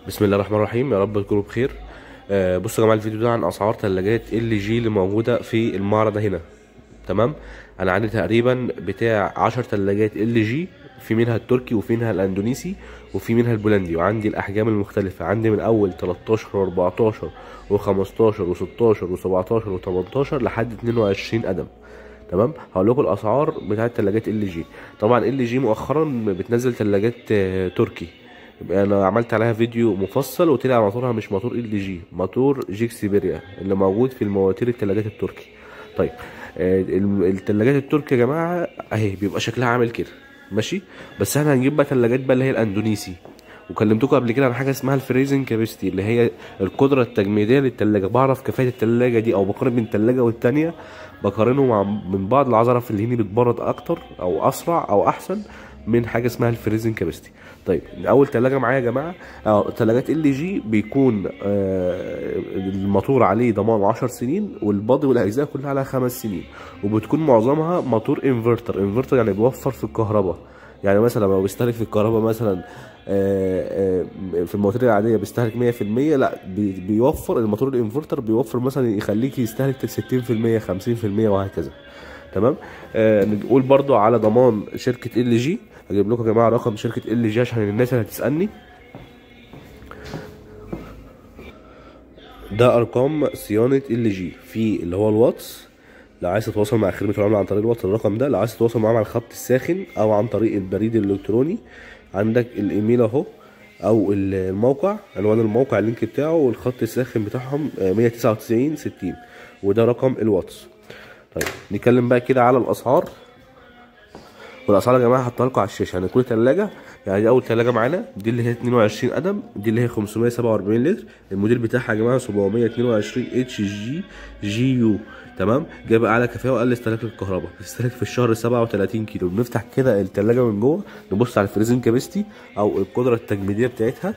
بسم الله الرحمن الرحيم يا رب تكونوا بخير آه، بصوا يا جماعه الفيديو ده عن اسعار ثلاجات ال جي اللي موجوده في المعرض هنا تمام انا عندي تقريبا بتاع 10 ثلاجات ال جي في منها التركي وفي منها الاندونيسي وفي منها البولندي وعندي الاحجام المختلفه عندي من اول 13 و14 و15 و16 و17 و18 لحد 22 قدم تمام هقول لكم الاسعار بتاعت ثلاجات ال جي طبعا ال جي مؤخرا بتنزل ثلاجات آه، تركي يبقى انا عملت عليها فيديو مفصل وطلع موتورها مش موتور ال جي موتور جيك سيبيريا اللي موجود في المواتير الثلاجات التركي طيب آه، الم- الثلاجات التركي يا جماعه اهي بيبقى شكلها عامل كده ماشي بس احنا هنجيب بقى ثلاجات بقى اللي هي الاندونيسي وكلمتكم قبل كده عن حاجه اسمها الفريزنج كابستي اللي هي القدره التجميديه للثلاجه بعرف كفاءه الثلاجه دي او بقارن بين الثلاجه والتانيه بقارنهم مع من بعض اللي عايز اعرف اللي هنا بتبرد اكتر او اسرع او احسن من حاجه اسمها الفريزنج كابستي طيب اول ثلاجه معايا يا جماعه اه ثلاجات ال جي بيكون آه الموتور عليه ضمان 10 سنين والباضي والاجزاء كلها على خمس سنين وبتكون معظمها موتور انفرتر انفرتر يعني بيوفر في الكهرباء يعني مثلا لو بيستهلك في الكهرباء مثلا آه، آه، في المواتير العاديه بيستهلك 100% لا بي- بيوفر الموتور الانفرتر بيوفر مثلا يخليك يستهلك 60% 50% وهكذا تمام آه نقول برضو على ضمان شركه ال جي هجيب لكم يا جماعه رقم شركه ال جي عشان الناس اللي هتسالني ده ارقام صيانه ال جي في اللي هو الواتس لو عايز تتواصل مع خدمه العملاء عن طريق الواتس الرقم ده لو عايز تتواصل معاهم على الخط الساخن او عن طريق البريد الالكتروني عندك الايميل اهو او ال- الموقع عنوان الموقع اللينك بتاعه والخط الساخن بتاعهم آه، 199 60 وده رقم الواتس طيب نتكلم بقى كده على الاسعار والاسعار يا جماعه هحطها لكم على الشاشه يعني كل ثلاجه يعني دي اول ثلاجه معانا دي اللي هي 22 قدم دي اللي هي 547 لتر الموديل بتاعها يا جماعه 722 اتش جي جي يو تمام جايب اعلى كفاءه واقل استهلاك للكهرباء بتستهلك في الشهر 37 كيلو بنفتح كده الثلاجه من جوه نبص على الفريزنج كابستي او القدره التجميديه بتاعتها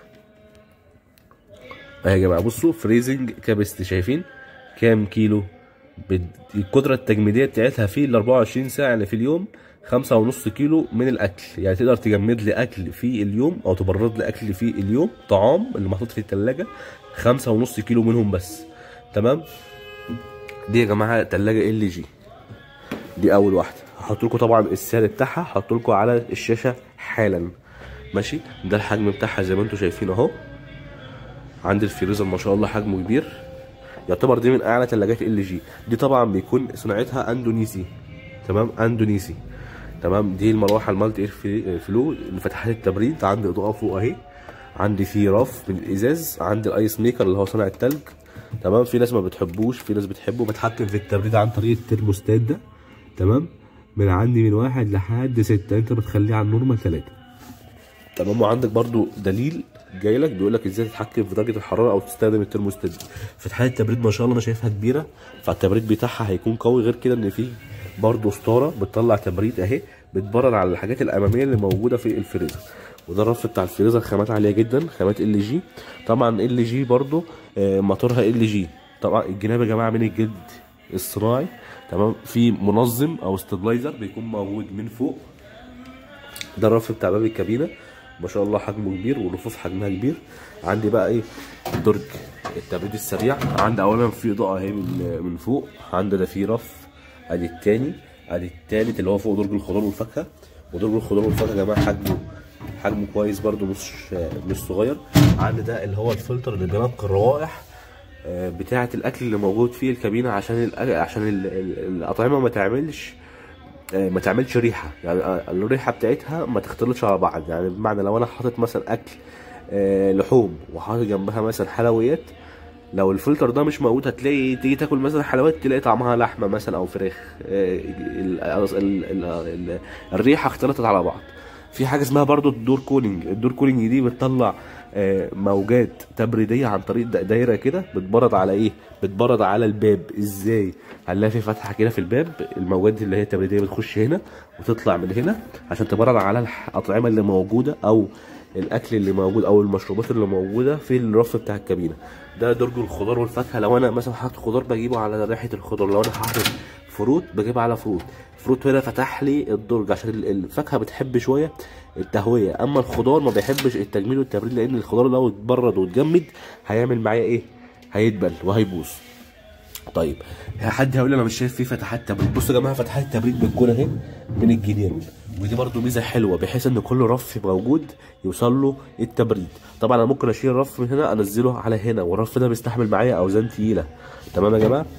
اهي يا جماعه بصوا فريزنج كابستي شايفين كام كيلو بد- القدرة التجميدية بتاعتها في ال 24 ساعة اللي في اليوم خمسة ونص كيلو من الأكل يعني تقدر تجمد لي أكل في اليوم أو تبرد لي أكل في اليوم طعام اللي محطوط في التلاجة خمسة ونص كيلو منهم بس تمام دي يا جماعة تلاجة ال جي دي أول واحدة هحط لكم طبعا السعر بتاعها هحط لكم على الشاشة حالا ماشي ده الحجم بتاعها زي ما انتم شايفين اهو عند الفريزر ما شاء الله حجمه كبير يعتبر دي من اعلى ثلاجات ال جي دي طبعا بيكون صناعتها اندونيسي تمام اندونيسي تمام دي المروحه المالتي اير في- فلو اللي فتحات التبريد عندي اضاءه فوق اهي عندي في رف من الازاز عندي الايس ميكر اللي هو صانع التلج تمام في ناس ما بتحبوش في ناس بتحبه بتحكم في التبريد عن طريق الترموستات ده تمام من عندي من واحد لحد ستة انت بتخليه على النورمال ثلاثة تمام وعندك برضو دليل جاي لك بيقول لك ازاي تتحكم في درجه الحراره او تستخدم الترموستات دي فتحات التبريد ما شاء الله انا شايفها كبيره فالتبريد بتاعها هيكون قوي غير كده ان في برضو ستاره بتطلع تبريد اهي بتبرد على الحاجات الاماميه اللي موجوده في الفريزر وده الرف بتاع الفريزر خامات عاليه جدا خامات ال جي طبعا ال جي برضو آه، موتورها ال جي طبعا الجناب يا جماعه من الجلد الصناعي تمام في منظم او ستابلايزر بيكون موجود من فوق ده الرف بتاع باب الكابينه ما شاء الله حجمه كبير والرفوف حجمها كبير عندي بقى ايه درج التبريد السريع عندي اولا في اضاءه اهي من من فوق عندي ده في رف ادي التاني ادي التالت اللي هو فوق درج الخضار والفاكهه ودرج الخضار والفاكهه يا جماعه حجمه حجمه كويس برده مش مش صغير عندي ده اللي هو الفلتر اللي بينقي الروائح آه، بتاعه الاكل اللي موجود فيه الكابينه عشان الأ- عشان ال- ال- الاطعمه ما تعملش آه، ما تعملش ريحه يعني آه، الريحه بتاعتها ما تختلطش على بعض يعني بمعنى لو انا حاطط مثلا اكل آه، لحوم وحاطط جنبها مثلا حلويات لو الفلتر ده مش موجود هتلاقي تيجي تاكل مثلا حلويات تلاقي طعمها لحمه مثلا او فراخ آه، ال- ال- ال- ال- الريحه اختلطت على بعض في حاجه اسمها برضو الدور كولينج الدور كولينج دي بتطلع آه، موجات تبريديه عن طريق دا- دايره كده بتبرد على ايه بتبرد على الباب ازاي هنلاقي في فتحه كده في الباب المواد اللي هي التبريديه بتخش هنا وتطلع من هنا عشان تبرد على الاطعمه اللي موجوده او الاكل اللي موجود او المشروبات اللي موجوده في الرف بتاع الكابينه ده درج الخضار والفاكهه لو انا مثلا حاطط خضار بجيبه على ريحه الخضار لو انا حاطط فروت بجيبها على فروت فروت هنا فتح لي الدرج عشان ال- الفاكهه بتحب شويه التهويه اما الخضار ما بيحبش التجميد والتبريد لان الخضار لو اتبرد واتجمد هيعمل معايا ايه هيدبل وهيبوظ طيب حد هيقول لي انا مش شايف فيه فتحات تبريد بصوا يا جماعه فتحات التبريد بتكون اهي من الجنين ودي برضو ميزه حلوه بحيث ان كل رف موجود يوصل له التبريد طبعا انا ممكن اشيل الرف من هنا انزله على هنا والرف ده بيستحمل معايا اوزان تقيله تمام يا جماعه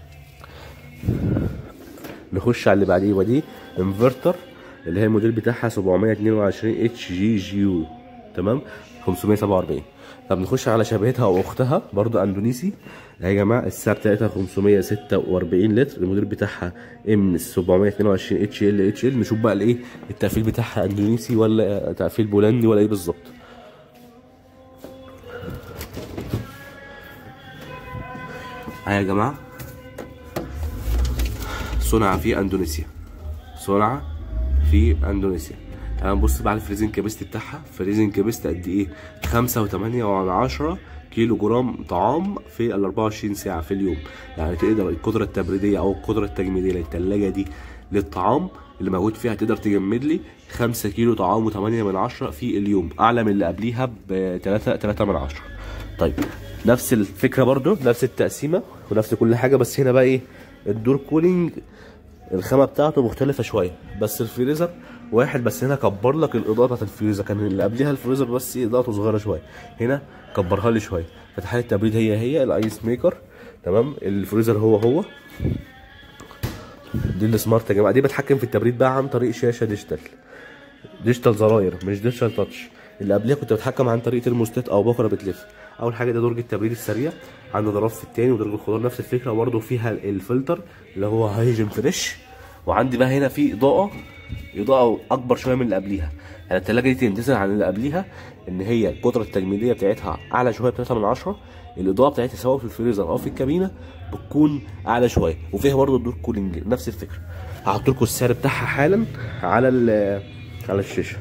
نخش على اللي بعديه ودي انفرتر اللي هي الموديل بتاعها 722 اتش جي جي يو تمام 547 طب نخش على شبيهتها او اختها برضو اندونيسي اهي يا جماعه السعر بتاعتها 546 لتر الموديل بتاعها ام 722 اتش ال اتش ال نشوف بقى الايه التقفيل بتاعها اندونيسي ولا تقفيل بولندي ولا ايه بالظبط اهي يا جماعه صنع في اندونيسيا صنع في اندونيسيا تعال نبص بقى على الفريزنج كابستي بتاعها فريزنج كابستي قد ايه خمسة وتمانية وعلى عشرة كيلو جرام طعام في ال 24 ساعة في اليوم يعني تقدر القدرة التبريدية أو القدرة التجميدية للتلاجة دي للطعام اللي موجود فيها تقدر تجمد لي 5 كيلو طعام و8 من عشرة في اليوم أعلى من اللي قبليها ب 3 3 من عشرة طيب نفس الفكرة برضو نفس التقسيمة ونفس كل حاجة بس هنا بقى ايه الدور كولينج الخامه بتاعته مختلفه شويه بس الفريزر واحد بس هنا كبر لك الاضاءه بتاعت الفريزر كان اللي قبلها الفريزر بس ايه اضاءته صغيره شويه هنا كبرها لي شويه فتحات التبريد هي هي الايس ميكر تمام الفريزر هو هو دي السمارت يا جماعه دي بتحكم في التبريد بقى عن طريق شاشه ديجيتال ديجيتال زراير مش ديجيتال تاتش اللي قبلها كنت بتحكم عن طريق ترموستات او بكره بتلف اول حاجه ده درجه التبريد السريع عندنا الرف التاني ودرجه الخضار نفس الفكره وبرده فيها الفلتر اللي هو هايجن فريش وعندي بقى هنا في اضاءه اضاءه اكبر شويه من اللي قبليها يعني التلاجه دي تمتثل عن اللي قبليها ان هي القدره التجميديه بتاعتها اعلى شويه ب 3 من 10 الاضاءه بتاعتها سواء في الفريزر او في الكابينه بتكون اعلى شويه وفيها برضه الدور كولينج نفس الفكره هحط لكم السعر بتاعها حالا على ال- على الشاشه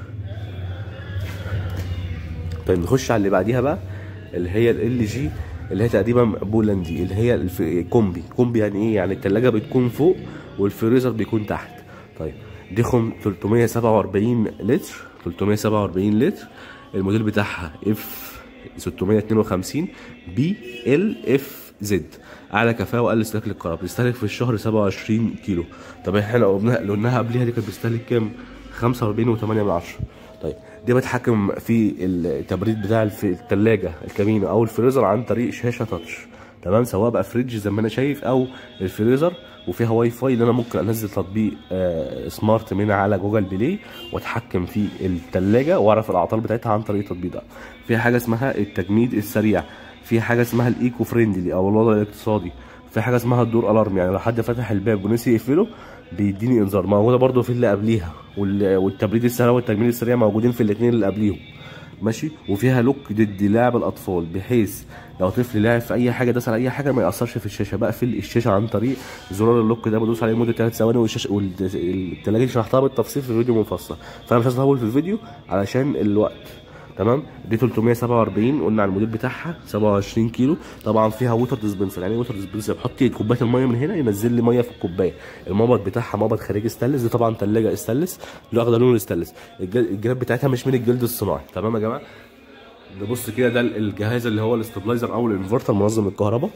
طيب نخش على اللي بعديها بقى اللي هي ال جي اللي هي تقريبا بولندي اللي هي الف... كومبي كومبي يعني ايه يعني التلاجة بتكون فوق والفريزر بيكون تحت طيب دي خم 347 لتر 347 لتر الموديل بتاعها اف 652 بي ال اف زد اعلى كفاءه واقل استهلاك للكهرباء بتستهلك في الشهر 27 كيلو طب احنا لو قلنا لو قلناها قبليها دي كانت بتستهلك كام 45 و8 من عشرة طيب دي بتحكم في التبريد بتاع الف- التلاجة الكابينة او الفريزر عن طريق شاشة تاتش تمام سواء بقى فريدج زي ما انا شايف او الفريزر وفيها واي فاي اللي انا ممكن انزل تطبيق آه سمارت من على جوجل بلاي واتحكم في التلاجة واعرف الاعطال بتاعتها عن طريق التطبيق ده فيها حاجة اسمها التجميد السريع في حاجة اسمها الايكو فريندلي او الوضع الاقتصادي في حاجه اسمها الدور الارم يعني لو حد فتح الباب ونسي يقفله بيديني انذار موجوده برضو في اللي قبليها وال- والتبريد السريع والتجميد السريع موجودين في الاثنين اللي قبليهم ماشي وفيها لوك ضد لعب الاطفال بحيث لو طفل لعب في اي حاجه داس على اي حاجه ما ياثرش في الشاشه بقفل الشاشه عن طريق زرار اللوك ده بدوس عليه لمده 3 ثواني والشاشه والثلاجه دي شرحتها بالتفصيل في فيديو منفصل فانا مش عايز اطول في الفيديو علشان الوقت تمام دي 347 قلنا على الموديل بتاعها 27 كيلو طبعا فيها ووتر ديسبنسر يعني ايه ووتر ديسبنسر بحط كوبايه الميه من هنا ينزل لي ميه في الكوبايه المبض بتاعها مبض خارجي ستانلس دي طبعا ثلاجه ستانلس اللي واخده لون ستانلس الج- الجراب بتاعتها مش من الجلد الصناعي تمام يا جماعه نبص كده ده الجهاز اللي هو الاستابلايزر او الانفرتر منظم الكهرباء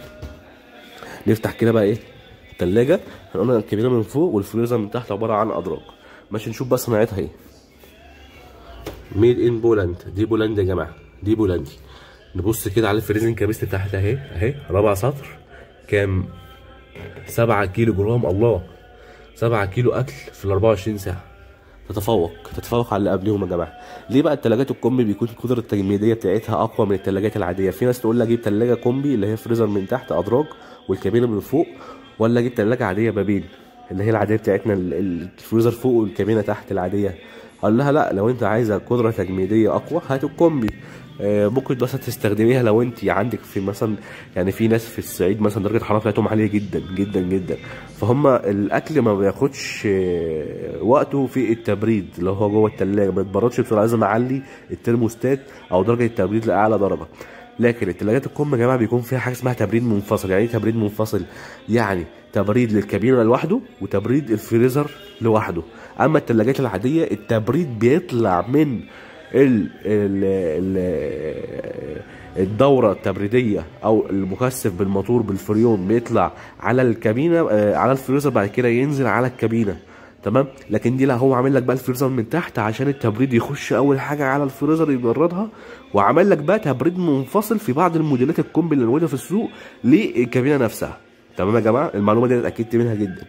نفتح كده بقى ايه الثلاجه احنا قلنا الكبيره من فوق والفريزر من تحت عباره عن ادراج ماشي نشوف بقى صناعتها ايه ميد ان بولاند دي بولاند يا جماعه دي بولندي نبص كده على الفريزنج كابست تحت اهي اهي رابع سطر كام 7 كيلو جرام الله 7 كيلو اكل في ال 24 ساعه تتفوق تتفوق على اللي قبلهم يا جماعه ليه بقى الثلاجات الكومبي بيكون القدره التجميديه بتاعتها اقوى من الثلاجات العاديه في ناس تقول لك اجيب ثلاجه كومبي اللي هي فريزر من تحت ادراج والكابينه من فوق ولا اجيب ثلاجه عاديه بابين اللي هي العاديه بتاعتنا ال- ال- الفريزر فوق والكابينه تحت العاديه قال لها لا لو انت عايزه قدره تجميديه اقوى هات الكومبي آه، ممكن مثلا تستخدميها لو انت عندك في مثلا يعني في ناس في الصعيد مثلا درجه الحراره بتاعتهم عاليه جدا جدا جدا فهم الاكل ما بياخدش آه، وقته في التبريد اللي هو جوه التلاجة ما بيتبردش بسرعه لازم اعلي الترموستات او درجه التبريد لاعلى درجه لكن التلاجات الكم يا جماعه بيكون فيها حاجه اسمها تبريد منفصل يعني ايه تبريد منفصل يعني تبريد للكابينه لوحده وتبريد الفريزر لوحده اما الثلاجات العاديه التبريد بيطلع من ال ال ال الدوره التبريديه او المكثف بالموتور بالفريون بيطلع على الكابينه آه، على الفريزر بعد كده ينزل على الكابينه تمام لكن دي لا هو عامل لك بقى الفريزر من تحت عشان التبريد يخش اول حاجه على الفريزر يبردها وعمل لك بقى تبريد منفصل في بعض الموديلات الكومبي اللي موجوده في السوق للكابينه نفسها تمام يا جماعه المعلومه دي انا اتاكدت منها جدا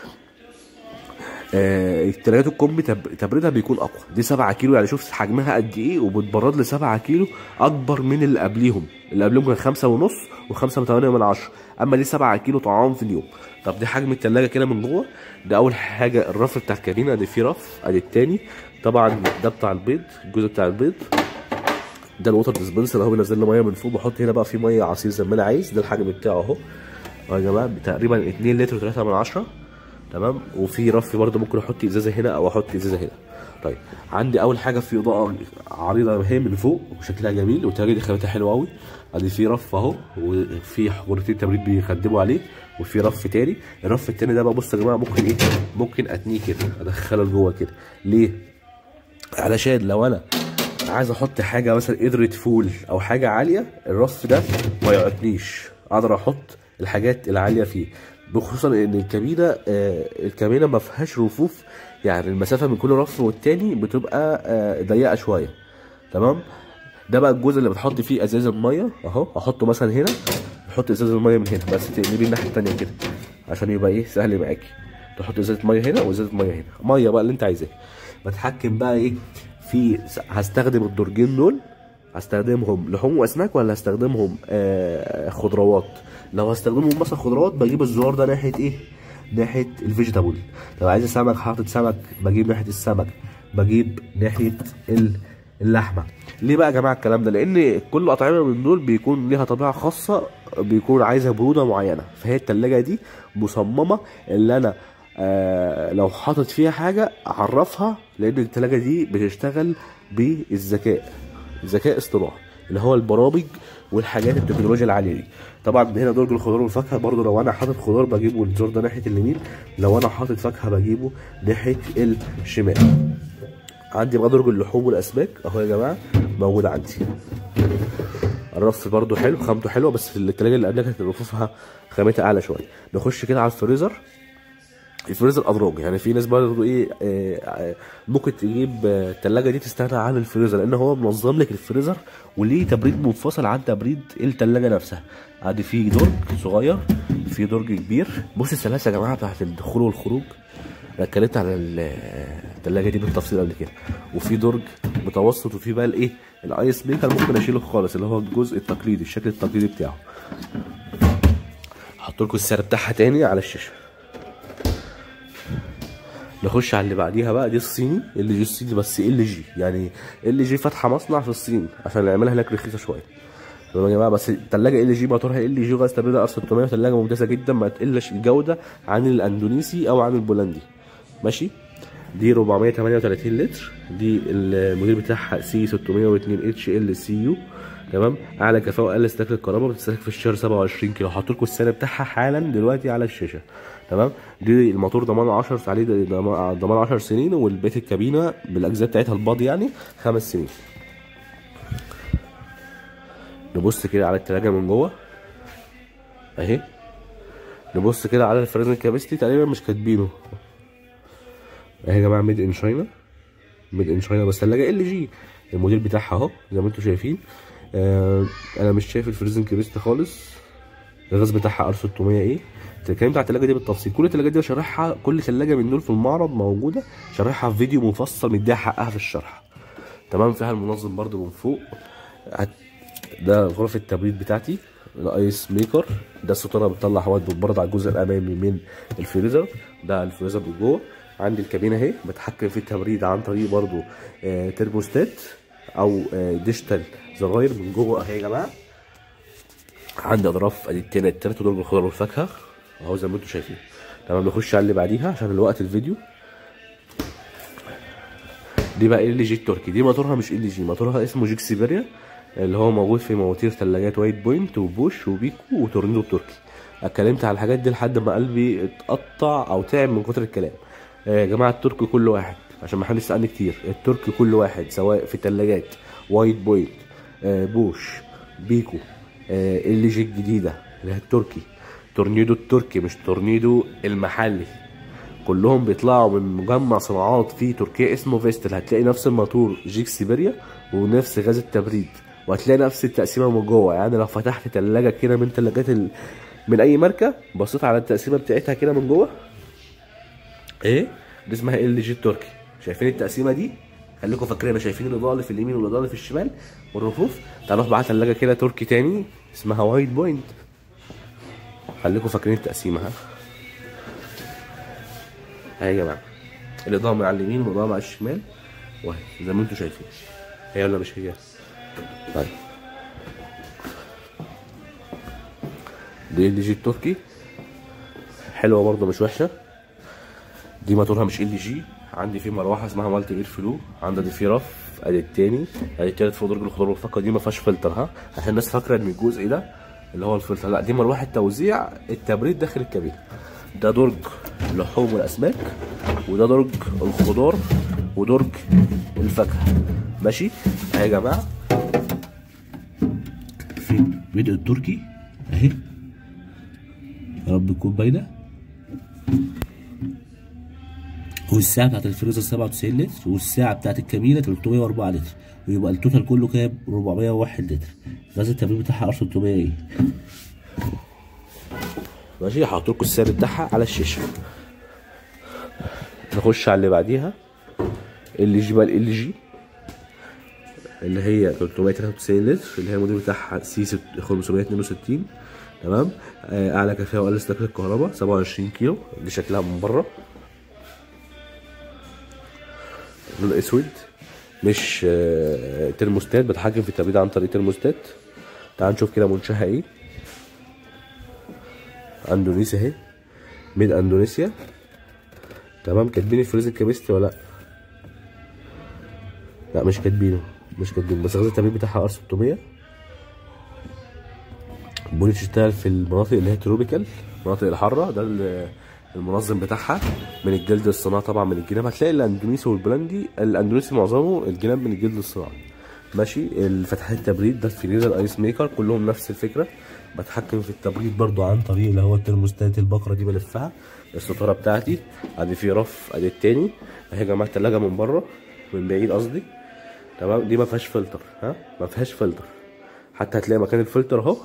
آه، التلاجات الكومبي تب- تبريدها بيكون اقوى دي 7 كيلو يعني شوف حجمها قد ايه وبتبرد ل 7 كيلو اكبر من اللي قبليهم اللي قبلهم كان 5 ونص و5 8 من 10 اما دي 7 كيلو طعام في اليوم طب دي حجم التلاجه كده من جوه ده اول حاجه الرف بتاع الكابينه ادي فيه رف ادي التاني طبعا ده بتاع البيض الجزء بتاع البيض ده الووتر ديسبنسر اهو بينزل لي ميه من فوق بحط هنا بقى في ميه عصير زي ما انا عايز ده الحجم بتاعه اهو اهو يا جماعه تقريبا 2 لتر و3 من 10 تمام وفي رف برضه ممكن احط ازازه هنا او احط ازازه هنا طيب عندي اول حاجه في اضاءه عريضه اهي من فوق وشكلها جميل والتلاجه دي خامتها حلوه قوي ادي في رف اهو وفي غرفتين تبريد بيخدموا عليه وفي رف تاني الرف التاني ده بقى بص يا جماعه ممكن ايه ممكن اتنيه كده ادخله لجوه كده ليه علشان لو انا عايز احط حاجه مثلا قدره فول او حاجه عاليه الرف ده ما يعطنيش اقدر احط الحاجات العاليه فيه بخصوصا ان الكابينه آه الكابينه ما فيهاش رفوف يعني المسافه من كل رف والتاني بتبقى آه ضيقه شويه تمام ده بقى الجزء اللي بتحط فيه ازاز الميه اهو احطه مثلا هنا تحط ازاز الميه من هنا بس تقلبيه الناحيه التانيه كده عشان يبقى ايه سهل معاكي تحط ازازه ميه هنا وازازه ميه هنا ميه بقى اللي انت عايزاه بتحكم بقى ايه في هستخدم الدرجين دول هستخدمهم لحوم واسماك ولا هستخدمهم آه خضروات لو هستخدمهم مثلا خضروات بجيب الزرار ده ناحيه ايه ناحيه الفيجيتابل لو عايز سمك حاطط سمك بجيب ناحيه السمك بجيب ناحيه ال- اللحمه ليه بقى يا جماعه الكلام ده لان كل اطعمه من دول بيكون ليها طبيعه خاصه بيكون عايزه بروده معينه فهي التلاجة دي مصممه اللي انا آه لو حاطط فيها حاجه اعرفها لان التلاجة دي بتشتغل بالذكاء ذكاء اصطناعي اللي هو البرامج والحاجات التكنولوجيا العاليه دي طبعا هنا درج الخضار والفاكهه برضو لو انا حاطط خضار بجيبه الزور ده ناحيه اليمين لو انا حاطط فاكهه بجيبه ناحيه الشمال عندي بقى درج اللحوم والاسماك اهو يا جماعه موجود عندي الرف برضو حلو خامته حلوه بس في التلاجه اللي قبلها كانت رفوفها خامتها اعلى شويه نخش كده على الفريزر الفريزر ادراج يعني في ناس برضه ايه آه، آه، ممكن تجيب آه، التلاجة دي تستغنى عن الفريزر لان هو منظم لك الفريزر وليه تبريد منفصل عن تبريد التلاجة نفسها ادي في درج صغير في درج كبير بص السلاسه يا جماعه بتاعت الدخول والخروج انا اتكلمت على ال- التلاجة دي بالتفصيل قبل كده وفي درج متوسط وفي بقى الايه الايس ميكر ممكن اشيله خالص اللي هو الجزء التقليدي الشكل التقليدي بتاعه هحط لكم السعر بتاعها تاني على الشاشه نخش على اللي بعديها بقى دي الصيني ال جي الصيني بس ال جي يعني ال جي فاتحه مصنع في الصين عشان نعملها هناك رخيصه شويه تمام يا جماعه بس الثلاجه ال جي موتورها ال جي غاز تبريد ار 600 ثلاجه ممتازه جدا ما تقلش الجوده عن الاندونيسي او عن البولندي ماشي دي 438 لتر دي الموديل بتاعها سي 602 اتش ال سي يو تمام اعلى كفاءه واقل استهلاك للكهرباء بتستهلك في الشهر 27 كيلو هحط لكم السعر بتاعها حالا دلوقتي على الشاشه تمام دي الموتور ضمان 10 عليه ضمان ضمان 10 سنين والبيت الكابينه بالاجزاء بتاعتها الباض يعني خمس سنين نبص كده على التلاجة من جوه اهي نبص كده على الفريزر كابستي تقريبا مش كاتبينه اهي يا جماعه ميد ان شاينا ميد ان شاينا بس ثلاجه ال جي الموديل بتاعها اهو زي ما انتم شايفين آه انا مش شايف الفريزن كابستي خالص الغاز بتاعها ار 600 ايه اتكلمت على التلاجه دي بالتفصيل كل التلاجات دي شارحها كل تلاجه من دول في المعرض موجوده شارحها في فيديو مفصل مديها حقها في الشرح تمام فيها المنظم برده من فوق هت- ده غرفه التبريد بتاعتي الايس ميكر ده الستاره بتطلع هواء بتبرد على الجزء الامامي من الفريزر ده الفريزر من جوه عندي الكابينه اهي بتحكم في التبريد عن طريق برضو آه ترموستات او آه ديجيتال زراير من جوه اهي يا جماعه عندي اضراف ادي التاني التالت ودول بالخضار والفاكهه اهو زي ما انتم شايفين تمام نخش على اللي بعديها عشان الوقت الفيديو دي بقى ال جي التركي دي موتورها مش ال جي موتورها اسمه جيك سيبيريا اللي هو موجود في مواتير ثلاجات وايت بوينت وبوش وبيكو وتورنيدو التركي اتكلمت على الحاجات دي لحد ما قلبي اتقطع او تعب من كتر الكلام آه، يا جماعه التركي كل واحد عشان ما حدش يسالني كتير التركي كل واحد سواء في الثلاجات وايت بوينت آه، بوش بيكو ال جي الجديده اللي هي التركي تورنيدو التركي مش تورنيدو المحلي كلهم بيطلعوا من مجمع صناعات في تركيا اسمه فيستل هتلاقي نفس الموتور جيك سيبيريا ونفس غاز التبريد وهتلاقي نفس التقسيمه من جوه يعني لو فتحت تلاجه كده من تلاجات ال... من اي ماركه بصيت على التقسيمه بتاعتها كده من جوه ايه دي اسمها ال جي التركي شايفين التقسيمه دي خليكم فاكرينها شايفين الاضاءه اللي في اليمين والاضاءه اللي في الشمال والرفوف تعالوا نروح بقى على تلاجه كده تركي تاني اسمها وايت بوينت خليكم فاكرين التقسيمه ها اهي يا جماعه الاضاءه من على اليمين والاضاءه على الشمال وهي زي ما انتم شايفين هي ولا مش هي طيب دي ال جي التركي حلوه برضه مش وحشه دي موتورها مش ال جي عندي في مروحه اسمها مالتي اير فلو عندها دي في رف ادي التاني ادي التالت فوق درج الخضار والفاكهه دي ما فيهاش فلتر ها عشان الناس فاكره ان الجزء ده اللي هو الفلتر لا دي مروحه توزيع التبريد داخل الكابينه ده درج اللحوم والاسماك وده درج الخضار ودرج الفاكهه ماشي اهي يا جماعه في فيديو التركي اهي يا رب تكون باينه والساعة بتاعت الفريزر 97 لتر والساعة بتاعت الكابينة 304 لتر ويبقى التوتال كله كام 401 لتر غاز التبريد بتاعها ار 600 ايه ماشي هحط لكم السعر بتاعها على الشاشة نخش على اللي بعديها ال جي بقى ال جي اللي هي 393 لتر اللي هي الموديل بتاعها سي 562 تمام آه، اعلى كفاءه واقل استهلاك الكهرباء 27 كيلو دي شكلها من بره لون اسود مش آه، ترموستات بتحكم في التبريد عن طريق ترموستات تعال نشوف كده منشأها ايه اندونيسيا اهي ميد اندونيسيا تمام كاتبين الفريز الكابيستي ولا لا لا مش كاتبينه مش كاتبين بس غاز التبريد بتاعها ار 600 بولي تشتغل في المناطق اللي هي تروبيكال المناطق الحاره ده ال- المنظم بتاعها من الجلد الصناعي طبعا من الجناب هتلاقي الاندونيسي والبولندي الاندونيسي معظمه الجناب من الجلد الصناعي ماشي الفتحات التبريد ده الفريزر ايس ميكر كلهم نفس الفكره بتحكم في التبريد برضو عن طريق اللي هو الترموستات البقره دي بلفها الستاره بتاعتي ادي في رف ادي التاني اهي يا جماعه التلاجه من بره من بعيد قصدي تمام دي ما فيهاش فلتر ها ما فيهاش فلتر حتى هتلاقي مكان الفلتر اهو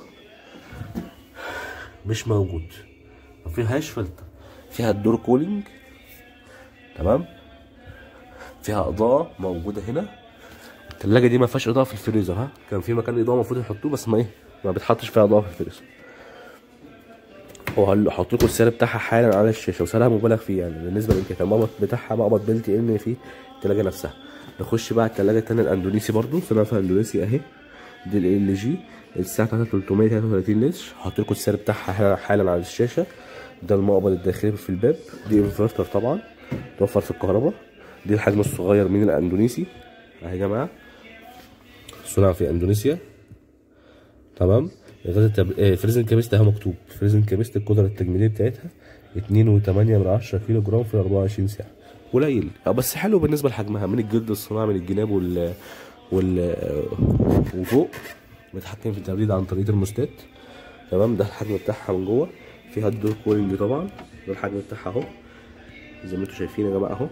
مش موجود ما فيهاش فلتر فيها الدور كولينج تمام فيها اضاءه موجوده هنا التلاجة دي ما فيهاش اضاءه في الفريزر ها كان في مكان اضاءه المفروض يحطوه بس ما ايه ما بتحطش فيها اضاءه في الفريزر وهحط لكم السعر بتاعها حالا على الشاشه وسعرها مبالغ فيه يعني بالنسبه للكتاب المقبض بتاعها مقبض بلتي ان في التلاجة نفسها نخش بقى على التلاجة التانية الاندونيسي برضو صناعة الاندونيسي اهي دي ال ال جي الساعة بتاعتها 333 لتر هحط لكم السعر بتاعها حالا على الشاشة ده المقبض الداخلي في الباب دي انفرتر طبعا توفر في الكهرباء دي الحجم الصغير من الاندونيسي اهي يا جماعة صنع في اندونيسيا تمام غاز التب... آه، فريزن كابيست اهو مكتوب فريزن كابيست القدرة التجميلية بتاعتها اتنين وتمانية من عشرة كيلو جرام في أربعة وعشرين ساعة قليل آه، بس حلو بالنسبة لحجمها من الجلد الصناعي من الجناب وال وال وفوق متحكم في التبريد عن طريق الموستات تمام ده الحجم بتاعها من جوه فيها الدور كولينج طبعا ده الحجم بتاعها اهو زي ما انتم شايفين يا جماعه اهو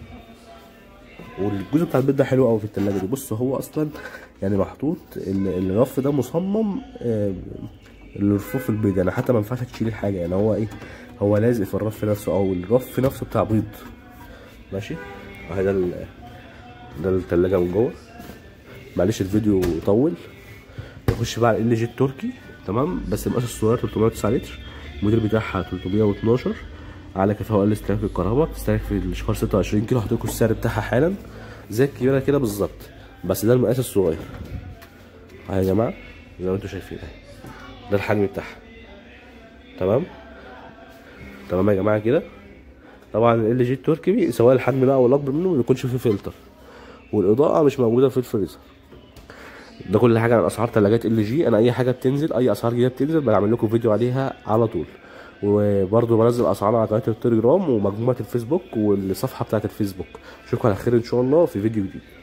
والجزء بتاع البيض ده حلو قوي في التلاجة دي بص هو اصلا يعني محطوط ال- الرف ده مصمم آه، لرفوف البيض يعني حتى ما ينفعش تشيل الحاجه يعني هو ايه هو لازق في الرف نفسه او الرف نفسه بتاع بيض ماشي اهي ده ال- ده التلاجة من جوه معلش الفيديو طول نخش بقى على ال جي التركي تمام بس المقاس الصغير 309 لتر الموديل بتاعها 312 على كفاءة واقل استهلاك الكهرباء بتستهلك في الاشخاص 26 كيلو هحط لكم السعر بتاعها حالا زي الكبيرة كده بالظبط بس ده المقاس الصغير اهي يا جماعة زي ما انتم شايفين اهي ده الحجم بتاعها تمام تمام يا جماعة كده طبعا ال جي التركي سواء الحجم ده او الاكبر منه ما بيكونش فيه فلتر والاضاءة مش موجودة في الفريزر ده كل حاجه عن اسعار ثلاجات ال جي انا اي حاجه بتنزل اي اسعار جديده بتنزل بعمل لكم فيديو عليها على طول وبرضه بنزل اسعار على قناه التليجرام ومجموعه الفيسبوك والصفحه بتاعه الفيسبوك اشوفكم على خير ان شاء الله في فيديو جديد